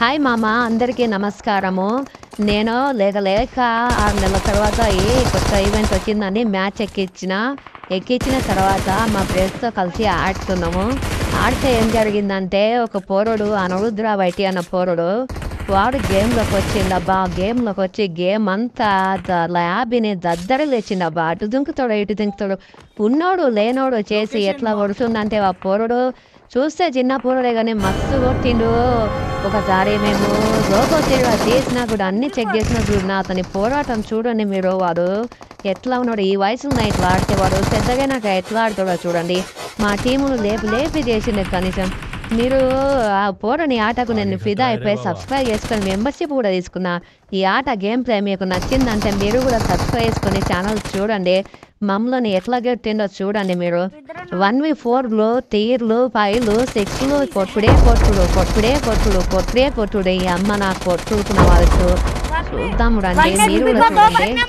Hi మామ అందరికీ నమస్కారము నేను లేక లేక ఆరు నెలల తర్వాత ఏ కొత్త ఈవెంట్ వచ్చిందని మ్యాచ్ ఎక్కించిన ఎక్కించిన తర్వాత మా ఫ్రెండ్స్తో కలిసి ఆడుతున్నాము ఆడితే ఏం జరిగిందంటే ఒక పోరుడు అనురుద్ర వైటి అన్న పోరుడు వాడు గేమ్లోకి వచ్చిందబ్బా గేమ్లోకి వచ్చి గేమ్ అంతా ద- ల్యాబీని దద్దరి లేచిందబ్బా అటు దుంకుతాడు ఇటు దుంకుతాడు ఉన్నోడు లేనోడు చేసి ఎట్లా కొడుతుందంటే ఆ పోరుడు చూస్తే చిన్న పూరడే కానీ మస్తు కొట్టిండు ఒకసారి మేము రోబో తిరుగా చేసినా కూడా అన్ని చెక్ చేసినా చూడనా అతని పోరాటం చూడండి మీరు వాడు ఎట్లా ఉన్నాడు ఈ వయసులో ఇట్లా ఆడితే వాడు పెద్దగా నాకు ఎట్లా ఆడుతాడో చూడండి మా టీమును లేపి లేపి చేసిండే కనీసం మీరు ఆ పోరని ఆటకు నేను ఫిదా అయిపోయి సబ్స్క్రైబ్ చేసుకొని మెంబర్షిప్ కూడా తీసుకున్నా ఈ ఆట గేమ్ ప్లే మీకు నచ్చిందంటే మీరు కూడా సబ్స్క్రైబ్ చేసుకొని ఛానల్ చూడండి మమ్మల్ని ఎట్లా గెట్టిండో చూడండి మీరు వన్ వి ఫోర్లు తీర్లు ఫైవ్లు సిక్స్లు కొట్టుడే కొట్టుడు కొట్టుడే కొట్టుడు కొట్టుడే కొట్టుడు ఈ అమ్మ నా కొట్టుకున్న వాళ్ళకు చూద్దాం రండి మీరు కూడా చూడండి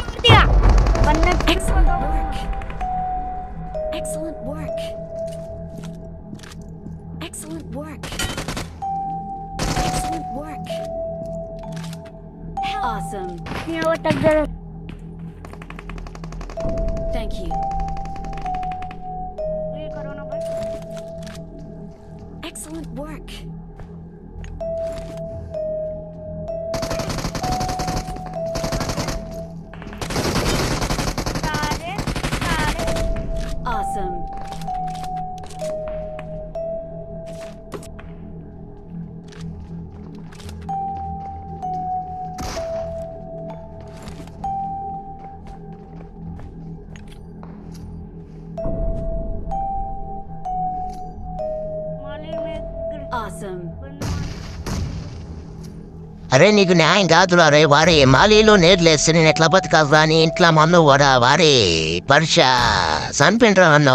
Excellent work. Excellent work. Excellent work. Awesome. Thank you. Excellent work. Awesome. Awesome. అరే నీకు న్యాయం కాదురా రే వారే మాలీలో నేర్లేస్తే నేను ఎట్లా బతకాలి అని ఇంట్లో మన్ను వాడా వారే పరీక్ష చనిపోయినరా అన్నో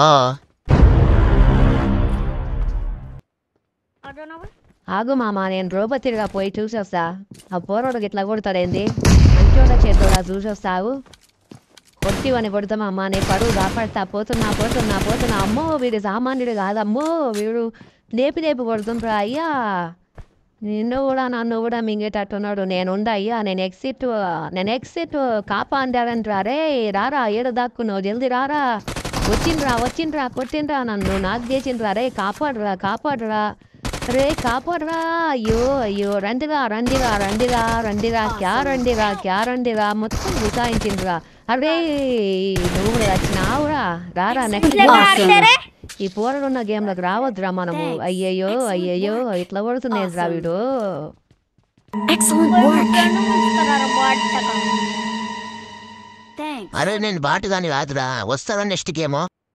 ఆగు మామ నేను రోబోతిరిగా పోయి చూసొస్తా ఆ పోరోడు ఇట్లా కొడతాడేంది మంచోడ చేతోడా చూసొస్తావు కొట్టివని కొడతామమ్మా నేను పరువు కాపాడుతా పోతున్నా పోతున్నా పోతున్నా అమ్మో వీడు సామాన్యుడు కాదమ్మో వీడు లేపి లేపి కొడుతుండ్రా అయ్యా నిన్ను కూడా నన్ను కూడా మింగేటట్టున్నాడు నేనుండా అయ్యా నేను ఎక్సిట్ నేను ఎక్సిట్ కాపాడారంట్రా రే రారా ఏడ దాక్కున్నావు జల్దీ రారా వచ్చిండ్రా వచ్చిండ్రా కొట్టిండ్రా నన్ను నాకు చేసిండ్రా రే కాపాడరా కాపాడరా రే కాపాడరా అయ్యో అయ్యో రండిరా రండిరా రండిరా రండిరా క్యా రండిరా క్యా రండిరా మొత్తం గుసాయించిండ్రా అరే నువ్వు కూడా వచ్చినావురా రారా నెక్స్ట్ ఈ పోరడున్న గేమ్లకు రావద్దురా మనము అయ్యయ్యో అయ్యయ్యో ఇట్లా కొడుతుందేంద్రా వీడు Excellent work. Thanks. అరే నేను బాటుగాని కాదురా వస్తారా నెక్స్ట్ గేమో